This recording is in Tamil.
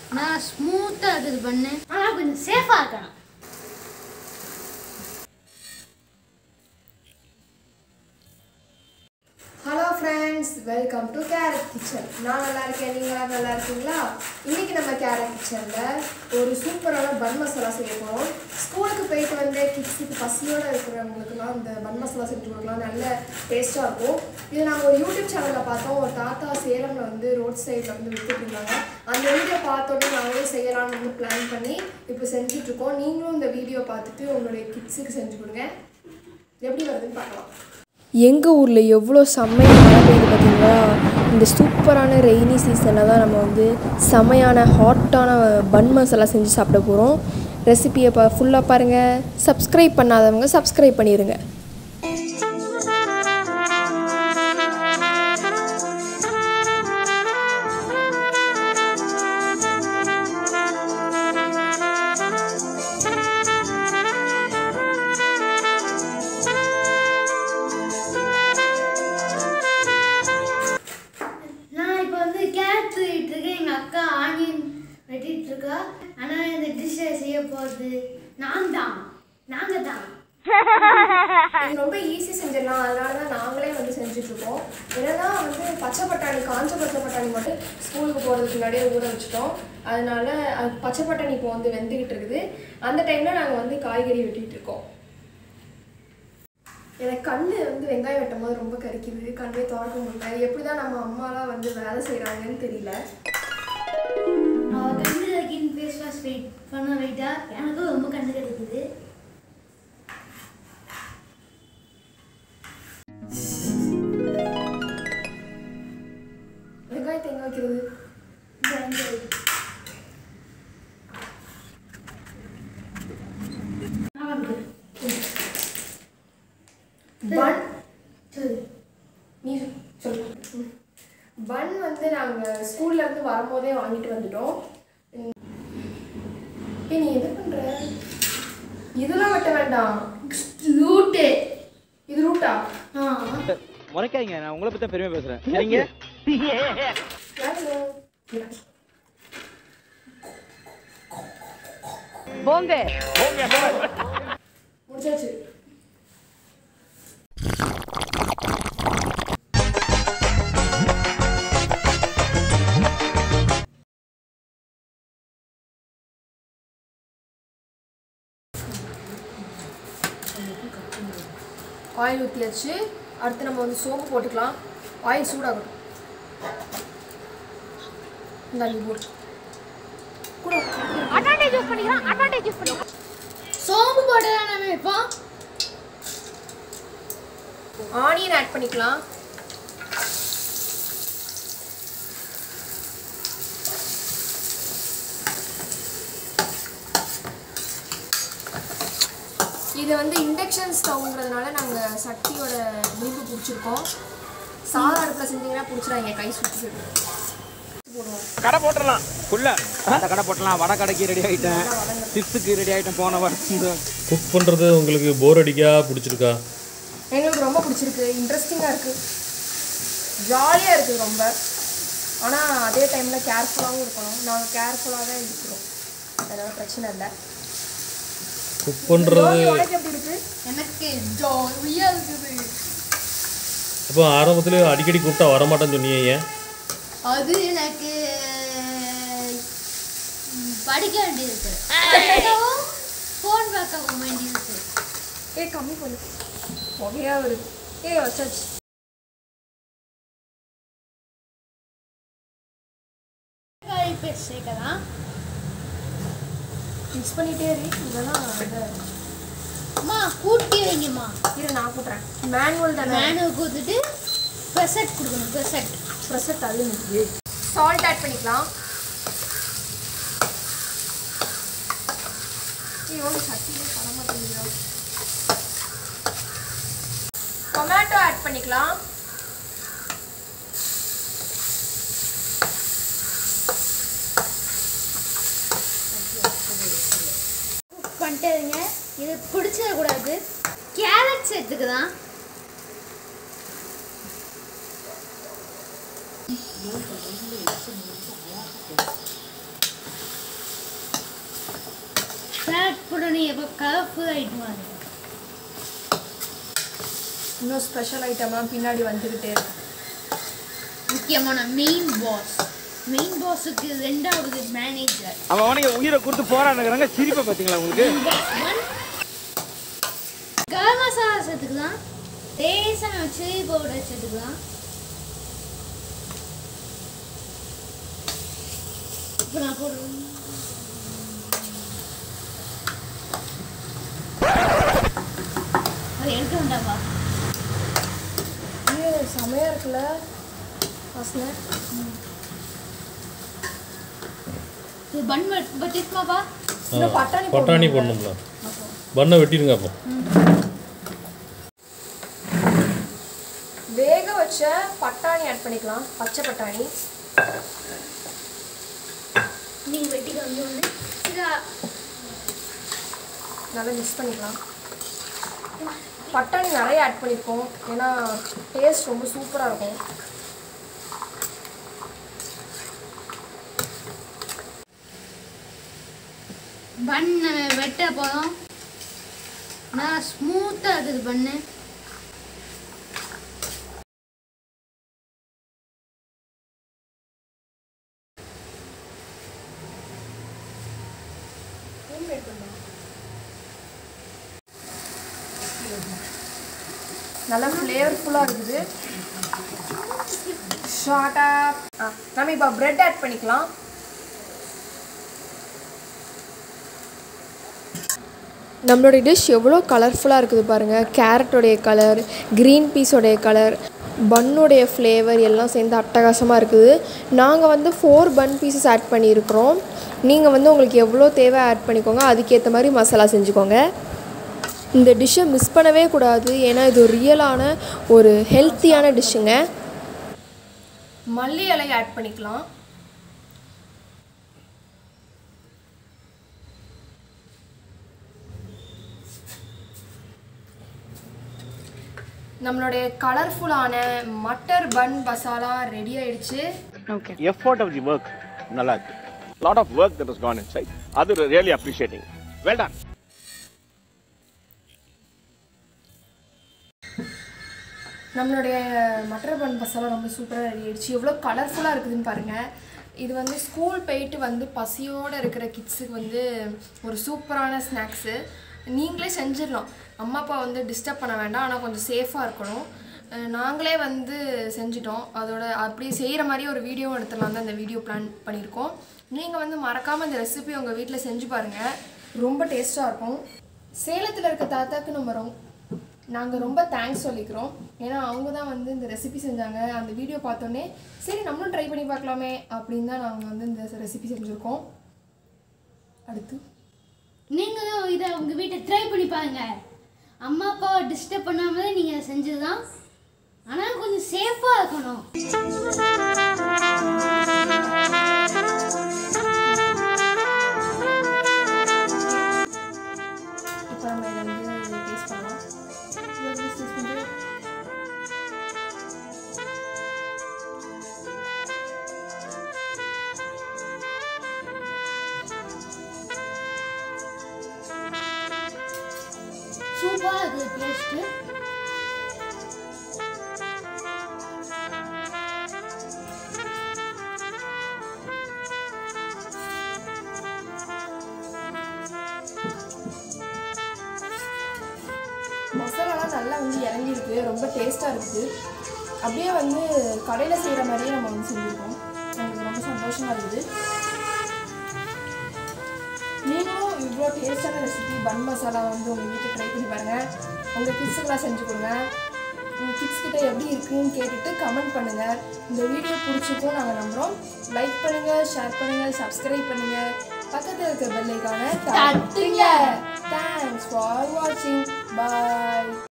நான் ஸ்மூத்தாக இருக்குது பண்ணு ஆனால் கொஞ்சம் சேஃபாக இருக்கணும் hello friends welcome to carrot kitchen நான் நல்லா இருக்கேன் நீங்களாம் நல்லா இருக்கீங்களா இன்னைக்கு நம்ம கேரட் கிச்சனில் ஒரு சூப்பரான பன் மசாலா செய்ய போகிறோம் ஸ்கூலுக்கு போயிட்டு வந்து கிட்ஸுக்கு பசியோடு இருக்கிறவங்களுக்குலாம் இந்த பன் மசாலா செஞ்சு கொடுக்கலாம் நல்ல டேஸ்ட்டாக இருக்கும் இது நாங்கள் ஒரு யூடியூப் சேனலில் பார்த்தோம் ஒரு தாத்தா சேலமில் வந்து ரோட் சைடில் வந்து வித்துட்டு இருந்தாங்க அந்த வீடியோ பார்த்தோன்னே நாங்களே செய்யலாம்னு வந்து பிளான் பண்ணி இப்போ செஞ்சுட்ருக்கோம் நீங்களும் இந்த வீடியோ பார்த்துட்டு உங்களுடைய கிட்ஸுக்கு செஞ்சு கொடுங்க எப்படி வருதுன்னு பார்க்கலாம் எங்கள் ஊரில் எவ்வளோ செம்மையாக மழை பெய்யுது பார்த்தீங்களா இந்த சூப்பரான ரெய்னி சீசனில் தான் நம்ம வந்து செம்மையான ஹாட்டான பன் மசாலா செஞ்சு சாப்பிட போகிறோம் ரெசிபியை பா ஃபுல்லாக பாருங்கள் சப்ஸ்கிரைப் பண்ணாதவங்க சப்ஸ்கிரைப் பண்ணிடுங்க நான் இப்போ வந்து கேரட் தூவிட்டு இருக்கேன் எங்கள் அக்கா ஆனியன் வெட்டிட்டு இருக்கா ஆனால் இந்த டிஷ்ஷை செய்ய போகிறது நான் தான் நாங்கள் தான் இது ரொம்ப ஈஸி செஞ்சிடலாம் அதனால தான் நாங்களே வந்து செஞ்சுட்ருக்கோம் என்னன்னா வந்து பச்சை பட்டாணி காஞ்ச பச்சை பட்டாணி மட்டும் ஸ்கூலுக்கு போகிறதுக்கு முன்னாடியே ஊற வச்சுட்டோம் அதனால அது பச்சை பட்டாணி இப்போ வந்து வெந்துக்கிட்டு இருக்குது அந்த டைமில் நாங்கள் வந்து காய்கறி வெட்டிட்டு இருக்கோம் எனக்கு கண் வந்து வெங்காயம் வெட்டும் போது ரொம்ப கரிக்குது கண்ணே திறக்க முடியல எப்படி தான் நம்ம அம்மாலாம் வந்து வேலை செய்கிறாங்கன்னு தெரியல அவள் கண்ணு வைக்கின்னு ஃபேஸ் வாஷ் வெயிட் பண்ண வெயிட்டா எனக்கும் ரொம்ப கண்ணு கிடைக்குது வெங்காயத்தை எங்கே வைக்கிறது பன் சரி நீ சொல்லு ம். பன் வந்து நாங்கள் ஸ்கூல்ல இருந்து வரும்போதே வாங்கிட்டு வந்துட்டோம் ம். ஏய் நீ எது பண்ற இதெல்லாம் வெட்ட வேண்டாம் லூட்டு இது ரூட்டா ஆ முறைக்காதீங்க நான் உங்களை பத்தி தான் பெருமை பேசுறேன் சரிங்க யாரு? முடிச்சாச்சு ஆயில் ஊற்றியாச்சு அடுத்து நம்ம வந்து சோப்பு போட்டுக்கலாம் ஆயில் சூடாகட்டும் இந்த நீ போட்டு கூட சோம்பு போட்டு தான் நம்ம இப்போ ஆனியன் ஆட் பண்ணிக்கலாம் இது வந்து இண்டக்ஷன் ஸ்டவ்ங்கிறதுனால நாங்கள் சட்டியோட நெருப்பு பிடிச்சிருக்கோம் சாதா அடுப்பில் செஞ்சீங்கன்னா பிடிச்சிடாங்க கை சுற்றி போடுவோம் கடை போட்டுடலாம் ஃபுல்லா அந்த கடை போட்டலாம் வடை கடைக்கு ரெடி ஆயிட்டேன் சிப்ஸுக்கு ரெடி ஆயிட்டேன் போன வருஷம் குக் பண்ணுறது உங்களுக்கு போர் அடிக்கா பிடிச்சிருக்கா எங்களுக்கு ரொம்ப பிடிச்சிருக்கு இன்ட்ரெஸ்டிங்காக இருக்குது ஜாலியாக இருக்குது ரொம்ப ஆனால் அதே டைமில் கேர்ஃபுல்லாகவும் இருக்கணும் நாங்கள் கேர்ஃபுல்லாக தான் இருக்கிறோம் அதனால் பிரச்சனை இல்லை குக் பண்ணுறது ஜோதி, உனக்கு எப்படி இருக்குது எனக்கு ஜாலியாக இருக்குது அப்போ ஆரம்பத்தில் அடிக்கடி கூப்பிட்டா வரமாட்டேன்னு சொன்னீங்க ஏன் அது எனக்கு ம், படிக்க வேண்டியது படிக்கவும் ஃபோன் பார்க்கவும் வேண்டியது ஏய் கம்மி பண்ணு புகையாக வருது ஏய் வச்சாச்சு தக்காளி பேஸ்ட் சேர்க்கலாம் மிக்ஸ் பண்ணிட்டே இரு இதெல்லாம் அந்த அம்மா கூட்டி வைங்கம்மா இரு நான் கூட்டுறேன் மேனுவல் தானே மேனு கூத்துட்டு ப்ரெசட் கொடுக்கணும் ப்ரெசட் ப்ரெஷர் தள்ளி நிற்குது சால்ட் ஆட் பண்ணிக்கலாம் ஐயோ சட்டியில் பண்ண மாட்டேங்கிறோம் டொமேட்டோ ஆட் பண்ணிக்கலாம் பண்ணிட்டே இருங்க இது பிடிச்சிடக்கூடாது கேரட் சேர்த்துக்குதான் எப்போ கலர்ஃபுல் ஐட்டமாக இருக்கும் இன்னும் ஸ்பெஷல் ஐட்டம்லாம் பின்னாடி வந்துக்கிட்டே இருக்கு முக்கியமான மெயின் பாஸ் மெயின் பாஸுக்கு ரெண்டாவது மேனேஜர் அவன் அவனுக்கு உயிரை கொடுத்து போராடுறாங்க சிரிப்பை பார்த்தீங்களா உங்களுக்கு கரம் மசாலா சேர்த்துக்கலாம் லேசான சில்லி பவுடர் சேர்த்துக்கலாம் இப்போ நான் போடுறேன் அது எடுக்க வேண்டாமா இது செமையாக இருக்குல்ல வாசனை இது பன் பட்டிருக்குமாப்பா இன்னும் பட்டாணி பட்டாணி போடணும்ல பண்ணை வெட்டிடுங்க அப்போ வேக வச்ச பட்டாணி ஆட் பண்ணிக்கலாம் பச்சை பட்டாணி நீங்கள் வெட்டிக்க வந்து வந்து இதை நல்லா மிக்ஸ் பண்ணிக்கலாம் பட்டாணி நிறைய ஆட் பண்ணியிருக்கோம் ஏன்னா டேஸ்ட் ரொம்ப சூப்பராக இருக்கும் பன் வெட்ட போதும் நான் ஸ்மூத்தாக இருக்குது பண்ணு நல்லா ஃப்ளேவர்ஃபுல்லாக இருக்குது ஷார்ட்டாக ஆ நம்ம இப்போ ப்ரெட் ஆட் பண்ணிக்கலாம் நம்மளுடைய டிஷ் எவ்வளோ கலர்ஃபுல்லாக இருக்குது பாருங்கள் கேரட்டோடைய கலர் க்ரீன் பீஸோடைய கலர் பன்னுடைய ஃப்ளேவர் எல்லாம் சேர்ந்து அட்டகாசமாக இருக்குது நாங்கள் வந்து ஃபோர் பன் பீசஸ் ஆட் பண்ணியிருக்கிறோம் நீங்கள் வந்து உங்களுக்கு எவ்வளோ தேவை ஆட் பண்ணிக்கோங்க அதுக்கேற்ற மாதிரி மசாலா செஞ்சுக்கோங்க இந்த டிஷ்ஷை மிஸ் பண்ணவே கூடாது ஏன்னா இது ஒரு ரியலான ஒரு ஹெல்த்தியான டிஷ்ஷுங்க மல்லி இலை ஆட் பண்ணிக்கலாம் நம்மளுடைய கலர்ஃபுல்லான மட்டர் பன் மசாலா ரெடி ஆயிடுச்சு effort of the work நல்லா இருக்கு lot of work that has gone inside அது really appreciating well done நம்மளுடைய மட்டர் பன் மசாலா ரொம்ப சூப்பராக ரெடி ஆயிடுச்சு எவ்வளோ கலர்ஃபுல்லாக இருக்குதுன்னு பாருங்கள் இது வந்து ஸ்கூல் போயிட்டு வந்து பசியோடு இருக்கிற கிட்ஸுக்கு வந்து ஒரு சூப்பரான ஸ்நாக்ஸு நீங்களே செஞ்சிடலாம் அம்மா அப்பா வந்து டிஸ்டர்ப் பண்ண வேண்டாம் ஆனால் கொஞ்சம் சேஃபாக இருக்கணும் அஹ் நாங்களே வந்து செஞ்சிட்டோம் அதோட அப்படி செய்கிற மாதிரி ஒரு வீடியோவும் எடுத்துடலாம் தான் இந்த வீடியோ பிளான் பண்ணியிருக்கோம் நீங்கள் வந்து மறக்காமல் இந்த ரெசிபி உங்கள் வீட்டில் செஞ்சு பாருங்கள் ரொம்ப டேஸ்ட்டாக இருக்கும் சேலத்தில் இருக்க தாத்தாக்கு நம்ம ரொம்ப நாங்கள் ரொம்ப தேங்க்ஸ் சொல்லிக்கிறோம் ஏன்னா அவங்க தான் வந்து இந்த ரெசிபி செஞ்சாங்க அந்த வீடியோ பார்த்தோன்னே சரி நம்மளும் ட்ரை பண்ணி பார்க்கலாமே அப்படின்னு தான் நாங்கள் வந்து இந்த ரெசிபி செஞ்சுருக்கோம் அடுத்து நீங்களும் இதை உங்கள் வீட்டை ட்ரை பண்ணி பாருங்க அம்மா அப்பாவை டிஸ்டர்ப் பண்ணாமலே நீங்கள் செஞ்சது தான் ஆனால் கொஞ்சம் சேஃபாக இருக்கணும் இப்போ நம்ம இதை வந்து டேஸ்ட் பண்ணலாம் ஒரு taste பண்ணி சூப்பராக இருக்குது டேஸ்ட்டு மசாலாலாம் நல்லா வந்து இறங்கியிருக்கு ரொம்ப டேஸ்ட்டாக இருக்குது அப்படியே வந்து கடையில் செய்கிற மாதிரியே நம்ம வந்து செஞ்சுருக்கோம் எனக்கு ரொம்ப சந்தோஷமாக இருக்குது நீங்களும் இவ்வளோ டேஸ்டான ரெசிபி பன் மசாலா வந்து உங்கள் வீட்டில் ட்ரை பண்ணி பாருங்கள் உங்கள் கிட்ஸுக்கெலாம் செஞ்சு கொடுங்க உங்கள் கிட்ஸ் கிட்ட எப்படி இருக்குன்னு கேட்டுட்டு கமெண்ட் பண்ணுங்கள் இந்த வீடியோ பிடிச்சிருக்கும் நாங்கள் நம்புகிறோம் லைக் பண்ணுங்கள் ஷேர் பண்ணுங்கள் சப்ஸ்கிரைப் பண்ணுங்கள் பக்கத்தில் இருக்க பெல்லைக்கான தட்டுங்க தேங்க்ஸ் ஃபார் வாட்சிங் பாய்